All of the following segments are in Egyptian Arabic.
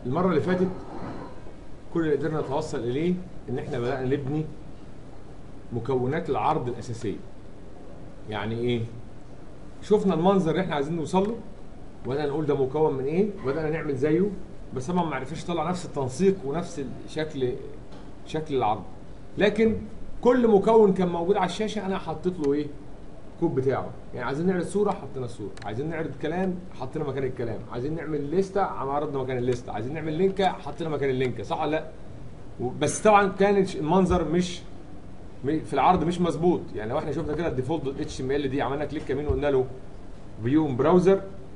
المره اللي فاتت كل اللي قدرنا نتوصل اليه ان احنا بدانا نبني مكونات العرض الاساسيه يعني ايه شفنا المنظر اللي احنا عايزين نوصل له وبدانا نقول ده مكون من ايه وبدانا نعمل زيه بس طبعا ما عرفناش نطلع نفس التنسيق ونفس شكل شكل العرض لكن كل مكون كان موجود على الشاشه انا حطيت له ايه الكود بتاعه يعني عايزين نعرض صوره حطينا الصوره عايزين نعرض كلام حطينا مكان الكلام عايزين نعمل لسته عرضنا مكان الليسته عايزين نعمل لينكه حطينا مكان اللينكه صح ولا لا بس طبعا كان المنظر مش في العرض مش مظبوط يعني لو احنا شفنا كده الديفولت دوت اتش ام ال دي عملنا كليك يمين وقلنا له فيو براوزر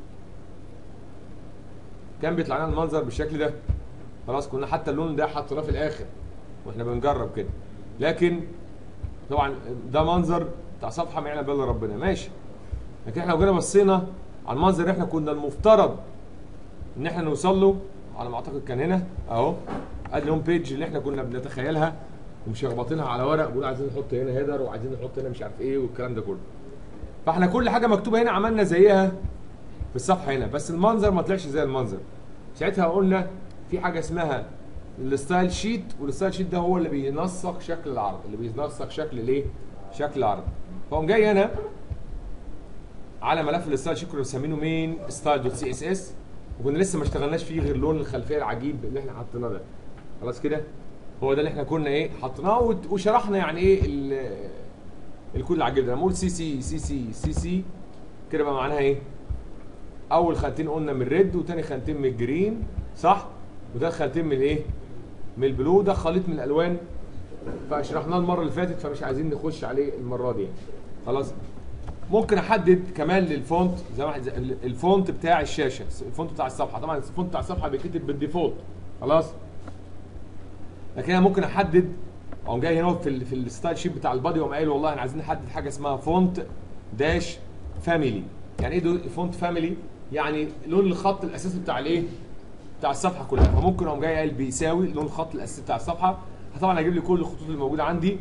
كان بيطلع لنا المنظر بالشكل ده خلاص كنا حتى اللون ده حطيناه في الاخر واحنا بنجرب كده لكن طبعا ده منظر بتاع صفحه ما يعلم بالله ربنا ماشي لكن احنا لو جينا بصينا على المنظر اللي احنا كنا المفترض ان احنا نوصل له على ما اعتقد كان هنا اهو ادي الهوم بيج اللي احنا كنا بنتخيلها ومشخبطينها على ورق بنقول عايزين نحط هنا هيدر وعايزين نحط هنا مش عارف ايه والكلام ده كله فاحنا كل حاجه مكتوبه هنا عملنا زيها في الصفحه هنا بس المنظر ما طلعش زي المنظر ساعتها قلنا في حاجه اسمها الستايل شيت والستايل شيت ده هو اللي بينسق شكل العرض اللي بينسق شكل الايه شكل العرض فقوم جاي هنا على ملف الستايل شيت كنا مسمينه مين ستايل دوت سي اس اس وكنا لسه ما اشتغلناش فيه غير لون الخلفيه العجيب اللي احنا حطيناه ده خلاص كده هو ده اللي احنا كنا ايه حطيناه وشرحنا يعني ايه الكود العجيب ده نقول سي سي سي سي سي سي كده بقى معناها ايه اول خانتين قلنا من الريد وتاني خانتين من الجرين صح وده خانتين من الايه من البلو ده خليط من الالوان فشرحناه المره اللي فاتت فمش عايزين نخش عليه المره دي خلاص ممكن احدد كمان للفونت زي ما الفونت بتاع الشاشه الفونت بتاع الصفحه طبعا الفونت بتاع الصفحه بيتكتب بالديفولت خلاص لكن انا ممكن احدد اقوم جاي هنا في ال في الستايل شيت بتاع البادي واقوم قايل والله احنا عايزين نحدد حاجه اسمها فونت داش فاميلي يعني ايه فونت فاميلي يعني لون الخط الاساسي بتاع الايه بتاع الصفحه كلها فممكن اقوم جاي قايل بيساوي لون الخط الاساسي بتاع الصفحه طبعا هيجيب لي كل الخطوط اللي موجوده عندي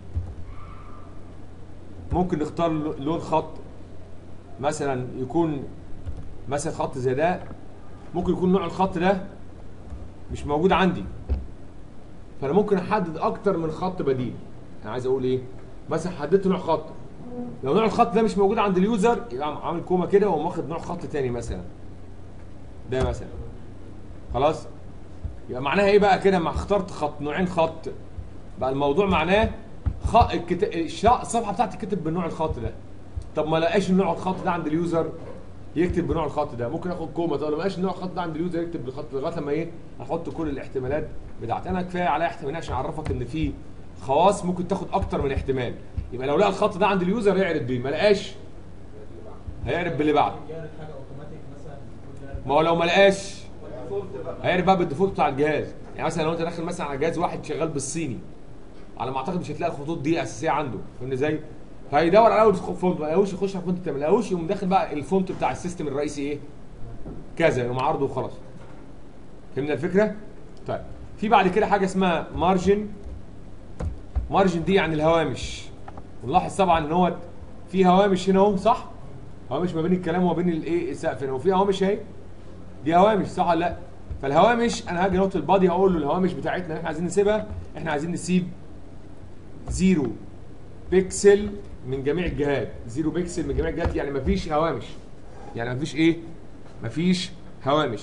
ممكن نختار لون خط مثلا يكون مثلا خط زي ده ممكن يكون نوع الخط ده مش موجود عندي فانا ممكن احدد اكتر من خط بديل انا عايز اقول ايه مثلا حددت نوع خط لو نوع الخط ده مش موجود عند اليوزر يبقى عامل كوما كده واقوم واخد نوع خط تاني مثلا ده مثلا خلاص يبقى معناها ايه بقى كده ما اخترت خط نوعين خط بقى الموضوع معناه خ... الكت... الصفحه بتاعتي كتب بنوع الخط ده طب ما لقاش النوع الخط ده عند اليوزر يكتب بنوع الخط ده ممكن اخد كوما طب ما لقاش النوع الخط ده عند اليوزر يكتب بالخط لغايه لما ايه احط كل الاحتمالات بتاعتي انا كفايه عليا احتمالات عشان اعرفك ان في خواص ممكن تاخد اكتر من احتمال يبقى لو لقى الخط ده عند اليوزر يعرض بيه ما لقاش هيعرض باللي بعده ما هو لو ما لقاش هيعرف بقى بالديفولت بتاع الجهاز يعني مثلا لو انت داخل مثلا على جهاز واحد شغال بالصيني على ما اعتقد مش هتلاقي الخطوط دي اساسيه عنده فاهمني ازاي؟ فهيدور على اول فونت ما لقاهوش يخش على فونت التاني ما لقاهوش يقوم داخل بقى الفونت بتاع السيستم الرئيسي ايه؟ كذا يقوم عارضه وخلاص فهمنا الفكره؟ طيب في بعد كده حاجه اسمها مارجن مارجن دي يعني الهوامش ونلاحظ طبعا ان هو في هوامش هنا اهو صح؟ هوامش ما بين الكلام وما بين الايه السقف هنا وفي هوامش اهي دي هوامش صح ولا لا؟ فالهوامش انا هاجي نقطه البادي هقول له الهوامش بتاعتنا احنا عايزين نسيبها احنا عايزين نسيب زيرو بيكسل من جميع الجهات زيرو بيكسل من جميع الجهات يعني مفيش هوامش يعني مفيش ايه مفيش هوامش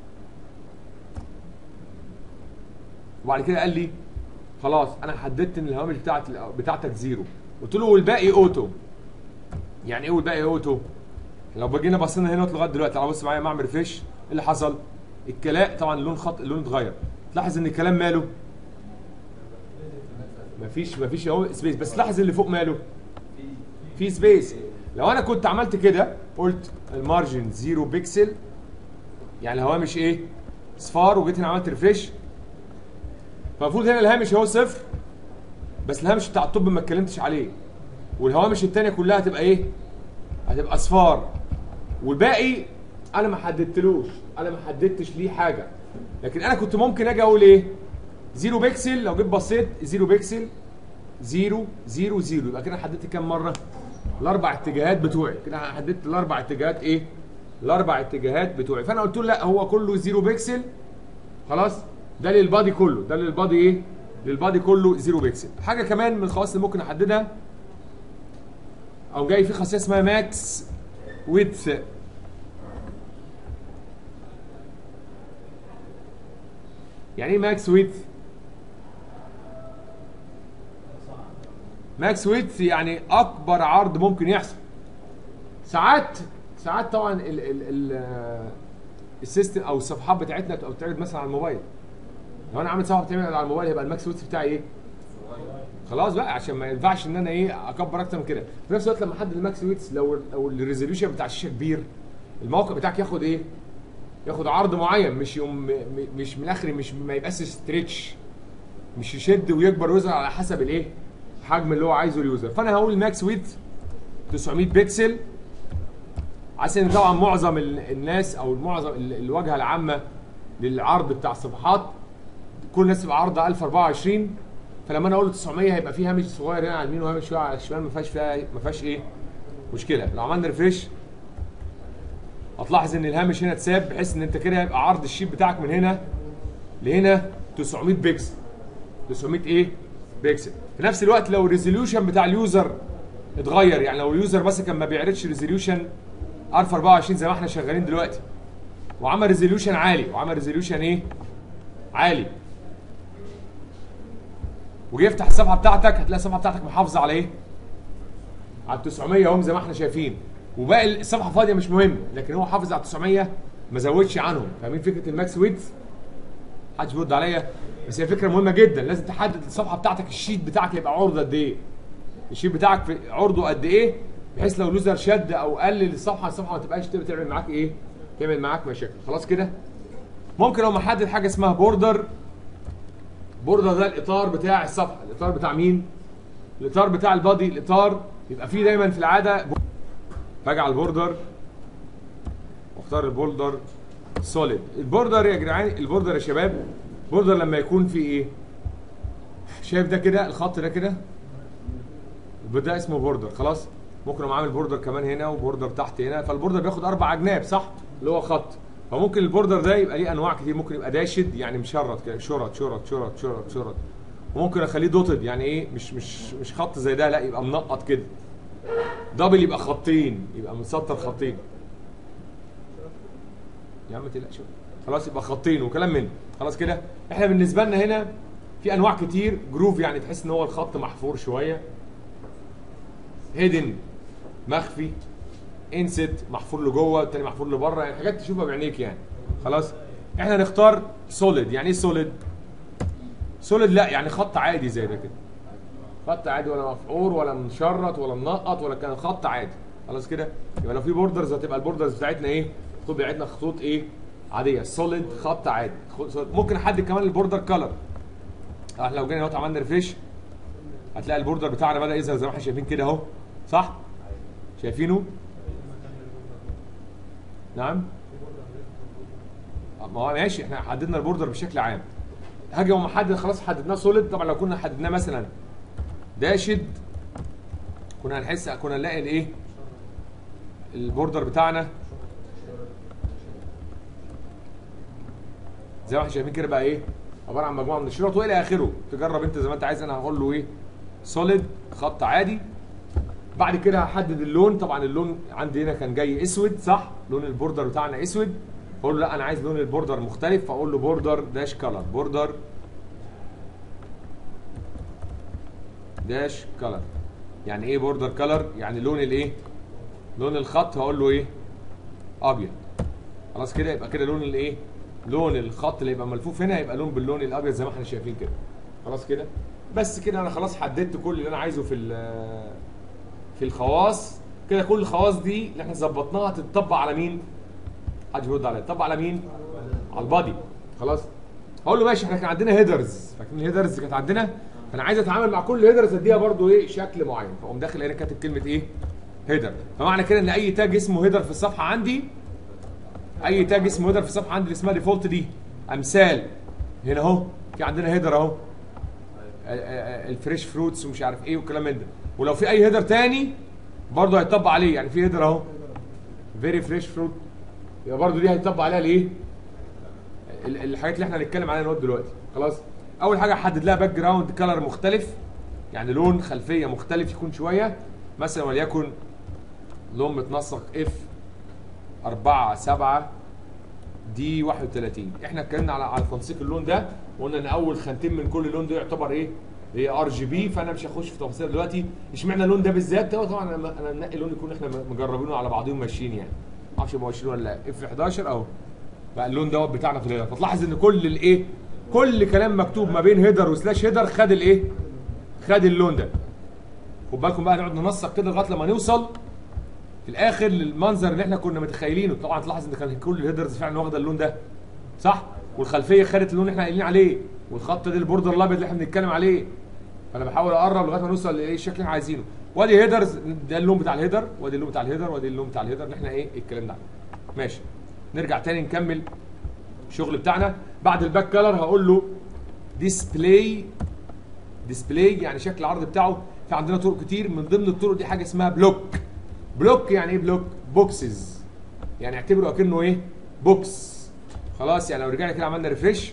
وبعد كده قال لي خلاص انا حددت ان الهوامش بتاعت بتاعتك زيرو قلت له والباقي اوتو يعني ايه والباقي اوتو لو بجينا بصينا هنا لغايه دلوقتي انا بص معايا ما اعمل ريفريش ايه اللي حصل الكلام طبعا اللون خط اللون اتغير تلاحظ ان الكلام ماله مفيش مفيش اهو سبيس بس لاحظ اللي فوق ماله في سبيس لو انا كنت عملت كده قلت المارجن زيرو بيكسل يعني الهوامش ايه صفار وجيت هنا عملت ريفريش فالمفروض هنا الهامش اهو صفر بس الهامش بتاع الطب ما اتكلمتش عليه والهوامش الثانيه كلها هتبقى ايه هتبقى اصفار والباقي انا ما حددتلوش انا ما حددتش ليه حاجه لكن انا كنت ممكن اجي اقول ايه زيرو بيكسل لو جيت بصيت زيرو بيكسل زيرو زيرو زيرو يبقى كده حددت كام مره الاربع اتجاهات بتوعي كده حددت الاربع اتجاهات ايه الاربع اتجاهات بتوعي فانا قلت له لا هو كله زيرو بيكسل خلاص ده للبادي كله ده للبادي ايه للبادي كله زيرو بيكسل حاجه كمان من الخواص اللي ممكن احددها او جاي في خاصيه اسمها ماكس ويدث يعني ايه ماكس ويدث ماكس ويدث يعني اكبر عرض ممكن يحصل ساعات ساعات طبعا ال ال ال السيستم او الصفحات بتاعتنا بتبقى بتتعرض مثلا على الموبايل لو انا عامل صفحه بتعمل على الموبايل هيبقى الماكس ويدث بتاعي ايه خلاص بقى عشان ما ينفعش ان انا ايه اكبر اكتر من كده في نفس الوقت لما احدد الماكس ويتس لو لو الريزوليوشن بتاع الشاشه كبير الموقع بتاعك ياخد ايه ياخد عرض معين مش يوم م- م- مش من الاخر مش ما يبقاش ستريتش مش يشد ويكبر ويظهر على حسب الايه الحجم اللي هو عايزه اليوزر فانا هقول الماكس ويت 900 بكسل عشان ان طبعا معظم ال- الناس او معظم ال- الواجهه العامه للعرض بتاع الصفحات كل الناس تبقى عرضها 1024 فلما انا اقول له 900 هيبقى فيه هامش صغير هنا على اليمين وهامش شويه على الشمال ما فيهاش فيها ما فيهاش ايه مشكله لو عملنا ريفريش هتلاحظ ان الهامش هنا اتساب بحيث ان انت كده هيبقى عرض الشيت بتاعك من هنا لهنا 900 بكسل 900 ايه بكسل في نفس الوقت لو الريزوليوشن بتاع اليوزر اتغير يعني لو اليوزر بس كان ما بيعرضش ريزوليوشن 1024 زي ما احنا شغالين دلوقتي وعمل ريزوليوشن عالي وعمل ريزوليوشن ايه عالي وجي يفتح الصفحه بتاعتك هتلاقي الصفحه بتاعتك محافظه على ايه على 900 اهم زي ما احنا شايفين وباقي الصفحه فاضيه مش مهم لكن هو حافظ على 900 ما زودش عنهم فاهمين فكره الماكس ويدث محدش بيرد عليا بس هي فكره مهمه جدا لازم تحدد الصفحه بتاعتك الشيت بتاعك يبقى عرضه قد ايه الشيت بتاعك في عرضه قد ايه بحيث لو لوزر شد او قلل الصفحه الصفحه ما تبقاش تبقى تعمل معاك ايه تعمل معاك مشاكل خلاص كده ممكن لو محدد حاجه اسمها بوردر بوردر ده الاطار بتاع الصفحه الاطار بتاع مين الاطار بتاع البادي الاطار يبقى فيه دايما في العاده باجي على البوردر واختار البوردر سوليد البوردر يا جدعان البوردر يا شباب بوردر لما يكون في ايه شايف ده كده الخط ده كده ده اسمه بوردر خلاص ممكن اقوم عامل بوردر كمان هنا وبوردر تحت هنا فالبوردر بياخد اربع اجناب صح اللي هو خط فممكن البوردر ده يبقى ليه انواع كتير ممكن يبقى داشد يعني مشرط كده شرط شرط شرط شرط شرط وممكن اخليه دوتد يعني ايه مش مش مش خط زي ده لا يبقى منقط كده دبل يبقى خطين يبقى مسطر خطين يا عم ما تقلقش خلاص يبقى خطين وكلام من خلاص كده احنا بالنسبه لنا هنا في انواع كتير جروف يعني تحس ان هو الخط محفور شويه هيدن مخفي انست محفور لجوه التاني محفور لبره يعني حاجات تشوفها بعينيك يعني خلاص احنا نختار سوليد يعني ايه سوليد سوليد لا يعني خط عادي زي ده كده خط عادي ولا مفعور ولا مشرط ولا منقط ولا كان خط عادي خلاص كده يبقى لو في بوردرز هتبقى البوردرز بتاعتنا ايه الخطوط بتاعتنا خطوط ايه عاديه سوليد خط عادي خ- solid. ممكن احدد كمان البوردر كلر احنا لو جينا دلوقتي عملنا ريفريش هتلاقي البوردر بتاعنا بدا يظهر زي ما احنا شايفين كده اهو صح شايفينه نعم ما هو ماشي احنا حددنا البوردر بشكل عام هاجي اقوم محدد خلاص حددناه سوليد طبعا لو كنا حددناه مثلا داشد كنا هنحس كنا نلاقي الايه البوردر بتاعنا زي ما احنا شايفين كده بقى ايه عباره عن مجموعه من الشرط والى اخره تجرب انت زي ما انت عايز انا هقول له ايه سوليد خط عادي بعد كده هحدد اللون طبعا اللون عندي هنا كان جاي اسود صح لون البوردر بتاعنا اسود اقول له لا انا عايز لون البوردر مختلف فاقول له بوردر داش كلر بوردر داش كلر يعني ايه بوردر كلر يعني لون الايه لون الخط هقول له ايه ابيض خلاص كده يبقى كده لون الايه لون الخط اللي يبقى ملفوف هنا يبقى لون باللون الابيض زي ما احنا شايفين كده خلاص كده بس كده انا خلاص حددت كل اللي انا عايزه في ال- في الخواص كده كل الخواص دي اللي احنا ظبطناها تتطبق على مين حد يرد عليا تطبق على مين على البادي خلاص هقول له ماشي احنا كان عندنا هيدرز فاكرين الهيدرز كانت عندنا فانا عايز اتعامل مع كل هيدرز اديها برضو ايه شكل معين فاقوم داخل هنا كاتب كلمه ايه هيدر فمعنى كده ان اي تاج اسمه هيدر في الصفحه عندي اي تاج اسمه هيدر في الصفحه عندي اللي اسمها ديفولت دي امثال هنا اهو في عندنا هيدر اهو الفريش فروتس ومش عارف ايه والكلام من ده ولو في اي هيدر تاني برضه هيطبق عليه يعني في هيدر اهو فيري فريش فروت يبقى برضه دي هيطبق عليها الايه ال- الحاجات اللي احنا هنتكلم عليها نقط دلوقتي خلاص اول حاجه احدد لها باك جراوند كلر مختلف يعني لون خلفيه مختلف يكون شويه مثلا وليكن لون متنسق اف 4 7 دي 31 احنا اتكلمنا على على تنسيق اللون ده وقلنا ان اول خانتين من كل لون ده يعتبر ايه؟ ايه ار جي بي فانا مش هخش في تفاصيل دلوقتي اشمعنى اللون ده بالذات ده طبعا انا انا منقي لون يكون احنا مجربينه على بعضهم ماشيين يعني ما اعرفش يبقوا ماشيين ولا لا اف 11 اهو بقى اللون دوت بتاعنا في الهيدر فتلاحظ ان كل الايه كل كلام مكتوب ما بين هيدر وسلاش هيدر خد الايه خد اللون ده خد بالكم بقى نقعد ننسق كده لغايه لما نوصل في الاخر للمنظر اللي احنا كنا متخيلينه طبعا تلاحظ ان كان كل الهيدرز فعلا واخده اللون ده صح والخلفيه خدت اللون اللي احنا قايلين عليه والخط ده البوردر الابيض اللي احنا بنتكلم عليه فانا بحاول اقرب لغايه ما نوصل لايه الشكل اللي احنا عايزينه وادي هيدرز ده اللون بتاع الهيدر وادي اللون بتاع الهيدر وادي اللون بتاع الهيدر اللي احنا ايه الكلام ده ماشي نرجع تاني نكمل الشغل بتاعنا بعد الباك كلر هقول له ديسبلاي ديسبلاي يعني شكل العرض بتاعه في عندنا طرق كتير من ضمن الطرق دي حاجه اسمها بلوك بلوك يعني ايه بلوك بوكسز يعني اعتبره اكنه ايه بوكس خلاص يعني لو رجعنا كده عملنا ريفريش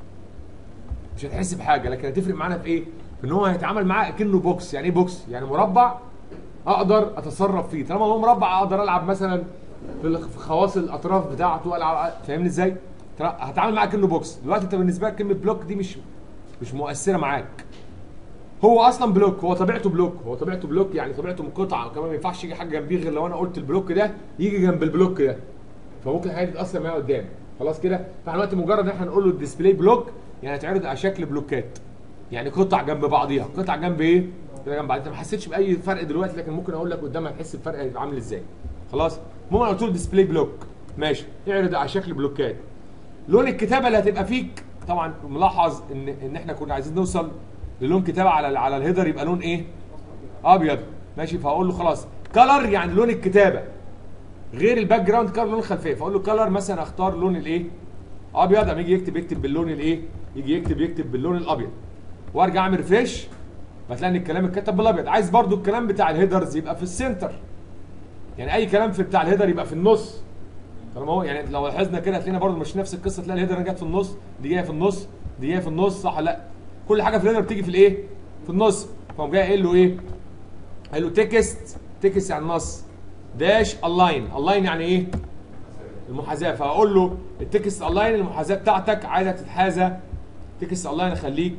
مش هتحس بحاجه لكن هتفرق معانا في ايه في ان هو هيتعامل معاه اكنه بوكس يعني ايه بوكس يعني مربع اقدر اتصرف فيه طالما هو مربع اقدر العب مثلا في ال- في خواص الاطراف بتاعته العب فاهمني ازاي ترى هتعامل معاه كانه بوكس دلوقتي انت بالنسبه لك كلمه بلوك دي مش مش مؤثره معاك هو اصلا بلوك هو طبيعته بلوك هو طبيعته بلوك يعني طبيعته من قطعه وكمان ما ينفعش يجي حاجه جنبيه غير لو انا قلت البلوك ده يجي جنب البلوك ده فممكن الحاجه دي تاثر معايا قدام خلاص كده فاحنا دلوقتي مجرد ان احنا نقول له الديسبلاي بلوك يعني هتعرض على شكل بلوكات يعني قطع جنب بعضيها قطع جنب ايه كده جنب بعض انت ما حسيتش باي فرق دلوقتي لكن ممكن اقول لك قدام هتحس بفرق هيبقى عامل ازاي خلاص ممكن قلت له ديسبلاي بلوك ماشي اعرض على شكل بلوكات لون الكتابه اللي هتبقى فيك طبعا ملاحظ ان ان احنا كنا عايزين نوصل للون كتابه على على الهيدر يبقى لون ايه ابيض ماشي فهقول له خلاص كلر يعني لون الكتابه غير الباك جراوند كلر لون الخلفيه فاقول له كلر مثلا اختار لون الايه ابيض اما يجي يكتب يكتب باللون الايه يجي يكتب يكتب باللون الابيض وارجع اعمل ريفريش فتلاقي ان الكلام اتكتب بالابيض عايز برضو الكلام بتاع الهيدرز يبقى في السنتر يعني اي كلام في بتاع الهيدر يبقى في النص طالما هو يعني لو لاحظنا كده هتلاقينا برضو مش نفس القصه تلاقي الهيدر جت في النص دي جايه في النص دي جايه في النص صح ولا لا كل حاجه في الهيدر بتيجي في الايه في النص فقام جاي قايل له ايه قال له تكست تكست يعني نص داش الاين الاين يعني ايه المحاذاه فاقول له التكست الاين المحاذاه بتاعتك عايزك تتحاذى تكست الاين اخليك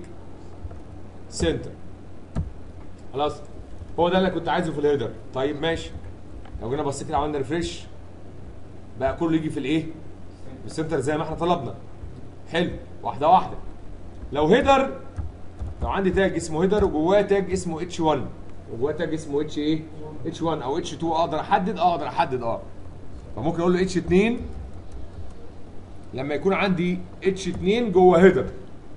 سنتر خلاص هو ده اللي كنت عايزه في الهيدر طيب ماشي لو جينا بصيت كده عملنا ريفريش بقى كله يجي في الايه في السنتر زي ما احنا طلبنا حلو واحده واحده لو هيدر لو عندي تاج اسمه هيدر وجواه تاج اسمه اتش 1 وجواه تاج اسمه اتش ايه اتش 1 او اتش 2 اقدر احدد اه اقدر احدد اه فممكن اقول له اتش 2 لما يكون عندي اتش 2 جوه هيدر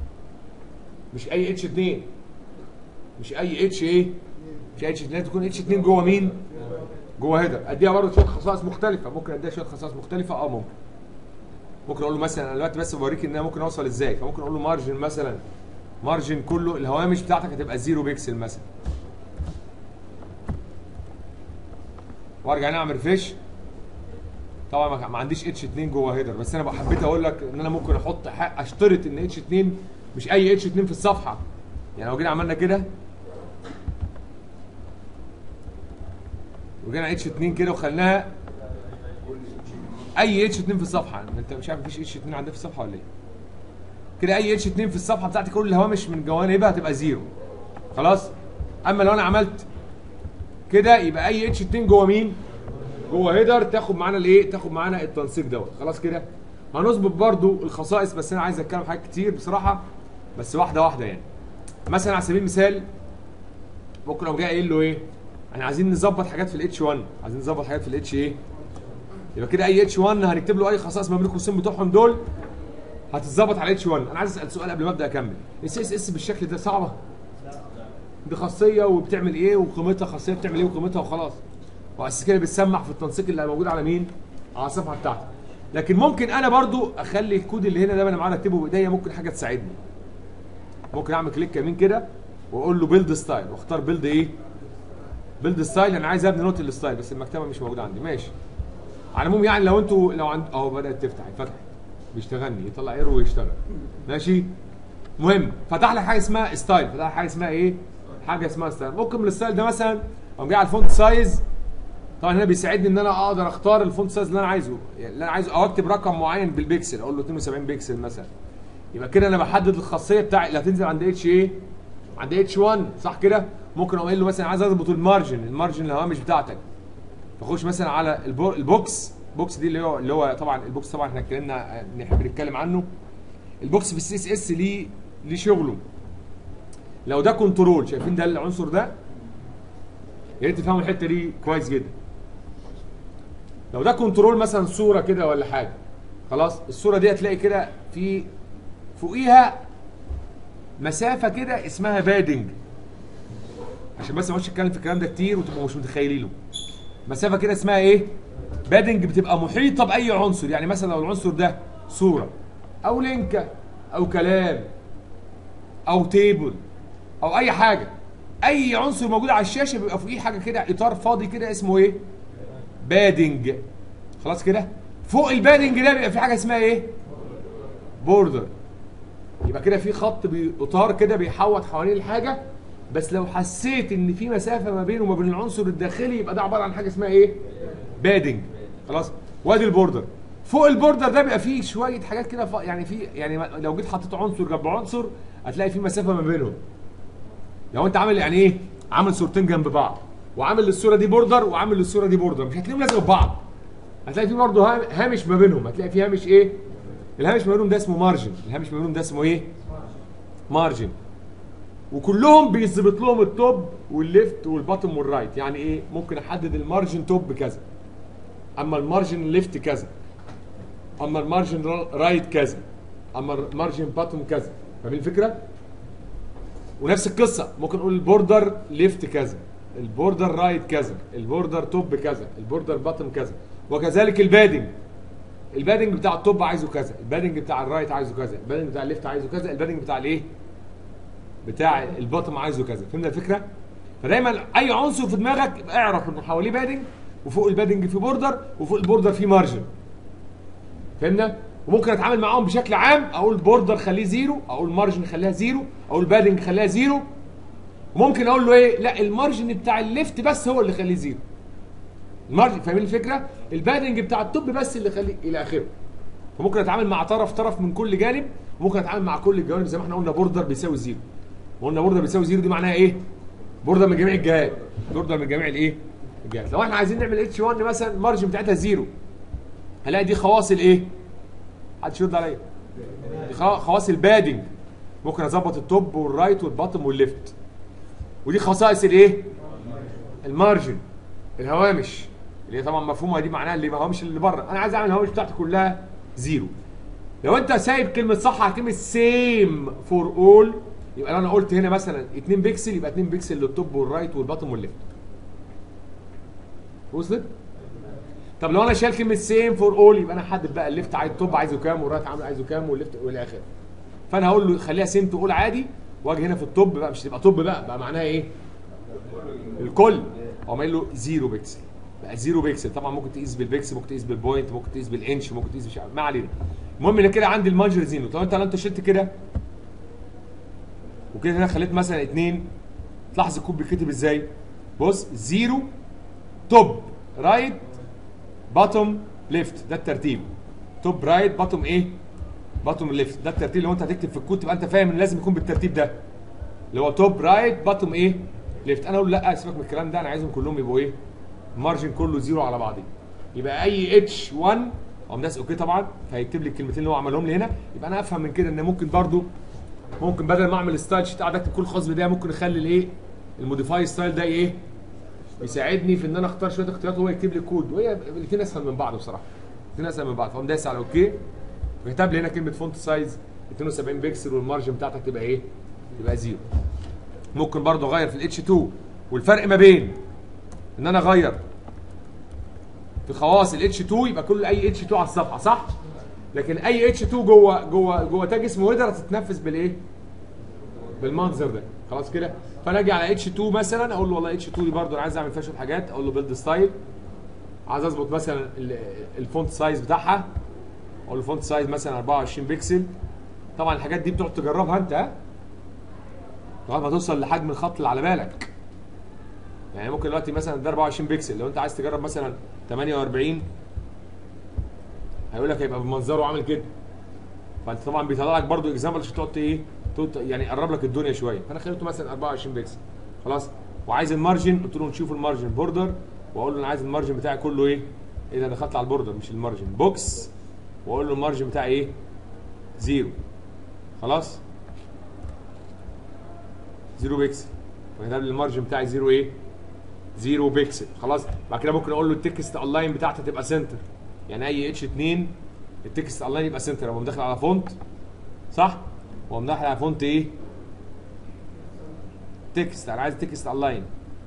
مش اي اتش 2 مش اي اتش ايه مش اي اتش 2 تكون اتش 2 جوه مين جوه هيدر اديها برضه شويه خصائص مختلفه ممكن اديها شويه خصائص مختلفه اه ممكن ممكن اقول له مثلا انا دلوقتي بس بوريك ان انا ممكن اوصل ازاي فممكن اقول له مارجن مثلا مارجن كله الهوامش بتاعتك هتبقى زيرو بيكسل مثلا وارجع نعمل ريفريش طبعا ما- ما عنديش اتش 2 جوه هيدر بس انا بقى حبيت اقول لك ان انا ممكن احط حق اشترط ان اتش 2 مش اي اتش 2 في الصفحه يعني لو جينا عملنا كده وجينا اتش 2 كده وخلناها اي اتش 2 في الصفحه انت مش عارف مفيش اتش 2 عندنا في الصفحه ولا ايه كده اي اتش 2 في الصفحه بتاعتي كل الهوامش من جوانبها هتبقى زيرو خلاص اما لو انا عملت كده يبقى اي اتش 2 جوه مين جوه هيدر تاخد معانا الايه تاخد معانا التنسيق دوت خلاص كده هنظبط برضو الخصائص بس انا عايز اتكلم في حاجات كتير بصراحه بس واحده واحده يعني مثلا على سبيل المثال ممكن لو جاي قايل له ايه احنا عايزين نظبط حاجات في الاتش 1 عايزين نظبط حاجات في الاتش ايه يبقى كده اي اتش 1 هنكتب له اي خصائص ما بين القوسين بتوعهم دول هتتظبط على اتش 1 انا عايز اسال سؤال قبل ما ابدا اكمل السي اس اس بالشكل ده صعبه دي خاصيه وبتعمل ايه وقيمتها خاصيه بتعمل ايه وقيمتها وخلاص واساس كده بتسمع في التنسيق اللي موجود على مين على الصفحه بتاعتي لكن ممكن انا برضو اخلي الكود اللي هنا ده انا معانا اكتبه بايديا ممكن حاجه تساعدني ممكن اعمل كليك يمين كده واقول له بيلد ستايل واختار بيلد ايه بيلد ستايل انا عايز ابني نوت الستايل بس المكتبه مش موجوده عندي ماشي على العموم يعني لو انتوا لو عند اهو بدات تفتح فتحت بيشتغلني يطلع ايرور ويشتغل ماشي مهم فتح لك حاجه اسمها ستايل فتح لك حاجه اسمها ايه حاجه اسمها ستايل ممكن من الستايل ده مثلا اقوم جاي على الفونت سايز طبعا هنا بيساعدني ان انا اقدر اختار الفونت سايز اللي انا عايزه يعني اللي انا عايزه او اكتب رقم معين بالبيكسل اقول له 72 بيكسل مثلا يبقى كده انا بحدد الخاصيه بتاعي اللي هتنزل عند اتش ايه عند اتش 1 صح كده ممكن اقول له مثلا عايز اظبط المارجن المارجن الهوامش بتاعتك فخش مثلا على البو البوكس بوكس دي اللي هو اللي هو طبعا البوكس طبعا احنا اتكلمنا نحب نتكلم عنه البوكس في السي اس اس ليه ليه شغله لو ده كنترول شايفين ده العنصر ده يا ريت تفهموا الحته دي كويس جدا لو ده كنترول مثلا صوره كده ولا حاجه خلاص الصوره دي هتلاقي كده في فوقيها مسافه كده اسمها بادنج عشان بس ما اقعدش اتكلم في الكلام ده كتير وتبقوا مش متخيلينه مسافه كده اسمها ايه بادنج بتبقى محيطه باي عنصر يعني مثلا لو العنصر ده صوره او لينكه او كلام او تيبل او اي حاجه اي عنصر موجود على الشاشه بيبقى فوقيه حاجه كده اطار فاضي كده اسمه ايه بادنج خلاص كده فوق البادنج ده بيبقى في حاجه اسمها ايه بوردر يبقى كده في خط باطار كده بيحوط حوالين الحاجه بس لو حسيت ان في مسافه ما بينه وما بين العنصر الداخلي يبقى ده عباره عن حاجه اسمها ايه بادنج خلاص وادي البوردر فوق البوردر ده بيبقى فيه شويه حاجات كده ف... يعني في يعني لو جيت حطيت عنصر جنب عنصر هتلاقي في مسافه ما بينهم لو انت عامل يعني ايه عامل صورتين جنب بعض وعامل للصوره دي بوردر وعامل للصوره دي بوردر مش هتلاقيهم لازقوا في بعض هتلاقي في برضه هامش ما بينهم هتلاقي في هامش ايه الهامش ما بينهم ده اسمه مارجن الهامش ما بينهم ده اسمه ايه مارجن وكلهم بيظبط لهم التوب والليفت والباتم والرايت يعني ايه ممكن احدد المارجن توب كذا اما المارجن ليفت كذا اما المارجن رايت كذا اما المارجن باتم كذا فاهمين الفكره ونفس القصه ممكن نقول البوردر ليفت كذا البوردر رايت كذا البوردر توب كذا البوردر باتم كذا وكذلك البادنج البادنج بتاع التوب عايزه كذا البادنج بتاع الرايت عايزه كذا البادنج بتاع الليفت عايزه كذا البادنج بتاع الايه بتاع الباتم عايزه كذا فهمنا الفكره فدايما اي عنصر في دماغك اعرف ان حواليه بادنج وفوق البادنج في بوردر وفوق البوردر في مارجن فهمنا وممكن اتعامل معاهم بشكل عام اقول بوردر خليه زيرو اقول مارجن خليها زيرو اقول بادنج خليها زيرو ممكن اقول له ايه لا المارجن بتاع الليفت بس هو اللي خليه زيرو المارجن فاهمين الفكره البادنج بتاع التوب بس اللي خليه الى اخره فممكن اتعامل مع طرف طرف من كل جانب وممكن اتعامل مع كل الجوانب زي ما احنا قلنا بوردر بيساوي زيرو وقلنا بوردر بيساوي زيرو دي معناها ايه بوردر من جميع الجهات بوردر من جميع الايه الجهات لو احنا عايزين نعمل اتش 1 مثلا المارجن بتاعتها زيرو هلاقي دي خواص الايه محدش يرد عليا دي خواص البادنج ممكن اظبط التوب والرايت والباتم والليفت ودي خصائص الايه المارجن الهوامش اللي هي طبعا مفهومها دي معناها اللي الهوامش اللي بره انا عايز اعمل الهوامش بتاعتي كلها زيرو لو انت سايب كلمه صح على كلمه سيم فور اول يبقى لو انا قلت هنا مثلا 2 بكسل يبقى 2 بكسل للتوب والرايت والباتم والليفت وصلت طب لو انا شايل كلمه سيم فور اول يبقى انا احدد بقى الليفت عايز التوب عايزه كام والرايت عامل عايزه كام والليفت والى اخره فانا هقول له خليها سيم تقول عادي واجي هنا في التوب بقى مش تبقى توب بقى بقى معناها ايه الكل اقوم قايل له زيرو بكسل بقى زيرو بكسل طبعا ممكن تقيس بالبكسل ممكن تقيس بالبوينت ممكن تقيس بالانش ممكن تقيس مش ما علينا المهم ان كده عندي المانجر زيرو طب انت لو انت شلت كده وكده هنا خليت مثلا اتنين تلاحظ الكود بيتكتب ازاي بص زيرو توب رايت باتوم ليفت ده الترتيب توب رايت باتوم ايه باتوم ليفت ده الترتيب اللي هو انت هتكتب في الكود تبقى انت فاهم ان لازم يكون بالترتيب ده اللي هو توب رايت باتوم ايه ليفت انا اقول لا سيبك من الكلام ده انا عايزهم كلهم يبقوا ايه المارجن كله زيرو على بعضه يبقى اي اتش 1 اقوم داس اوكي طبعا فهيكتب لي الكلمتين اللي هو عملهم لي هنا يبقى انا افهم من كده ان ممكن برضو ممكن بدل ما اعمل ستايل شيت قاعد اكتب كل خاص بدايه ممكن اخلي الايه الموديفاي ستايل ده ايه يساعدني في ان انا اختار شويه اختيارات وهو يكتب لي كود وهي الاثنين اسهل من بعض بصراحه الاثنين اسهل من بعض فاقوم دايس على اوكي وكتب لي هنا كلمه فونت سايز 72 بكسل والمارجن بتاعتك تبقى ايه؟ تبقى زيرو ممكن برضه اغير في الاتش 2 والفرق ما بين ان انا اغير في خواص الاتش 2 يبقى كل اي اتش 2 على الصفحه صح؟ لكن اي اتش 2 جوه جوه جوه تاج اسمه هيدر هتتنفذ بالايه؟ بالمنظر ده خلاص كده فانا اجي على اتش 2 مثلا اقول له والله اتش 2 دي برضه انا عايز اعمل فيها شويه حاجات اقول له بيلد ستايل عايز اظبط مثلا ال- الفونت سايز بتاعها اقول له فونت سايز مثلا 24 بكسل طبعا الحاجات دي بتقعد تجربها انت ها لغايه ما توصل لحجم الخط اللي على بالك يعني ممكن دلوقتي مثلا ده 24 بكسل لو انت عايز تجرب مثلا 48 هيقول لك هيبقى بمنظره عامل كده فانت طبعا بيطلع لك برضو اكزامبل عشان تقعد ايه تقعد يعني يقرب لك الدنيا شويه فانا خليته مثلا 24 بكسل خلاص وعايز المارجن قلت له نشوف المارجن بوردر واقول له انا عايز المارجن بتاعي كله ايه ايه ده انا دخلت على البوردر مش المارجن بوكس واقول له المارجن بتاعي ايه زيرو خلاص زيرو بيكسل فكتب لي المارجن بتاعي زيرو ايه زيرو بيكسل خلاص بعد كده ممكن اقول له التكست اونلاين بتاعتي تبقى سنتر يعني اي اتش 2 التكست اونلاين يبقى سنتر اقوم داخل على فونت صح واقوم داخل على فونت ايه تكست انا عايز تكست اونلاين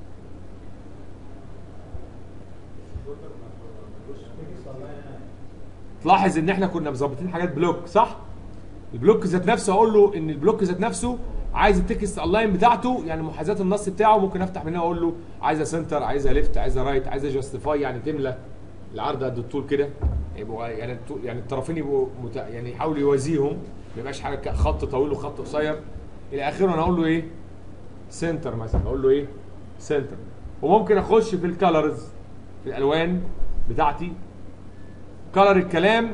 تلاحظ ان احنا كنا مظبطين حاجات بلوك صح البلوك ذات نفسه اقول له ان البلوك ذات نفسه عايز التكست اونلاين بتاعته يعني محاذاه النص بتاعه ممكن افتح منها اقول له عايزه سنتر عايزه ليفت عايزه رايت عايزه جاستيفاي يعني تملى العرض قد الطول كده يبقوا يعني الطول- يعني الطرفين يبقوا مت... يعني يحاول يوازيهم ما يبقاش حاجه ك- خط طويل وخط قصير الى اخره انا اقول له ايه سنتر مثلا اقول له ايه سنتر وممكن اخش في الكالرز في الالوان بتاعتي كلر الكلام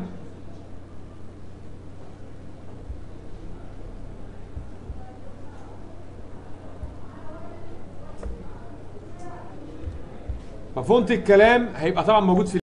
ففونت الكلام هيبقى طبعا موجود في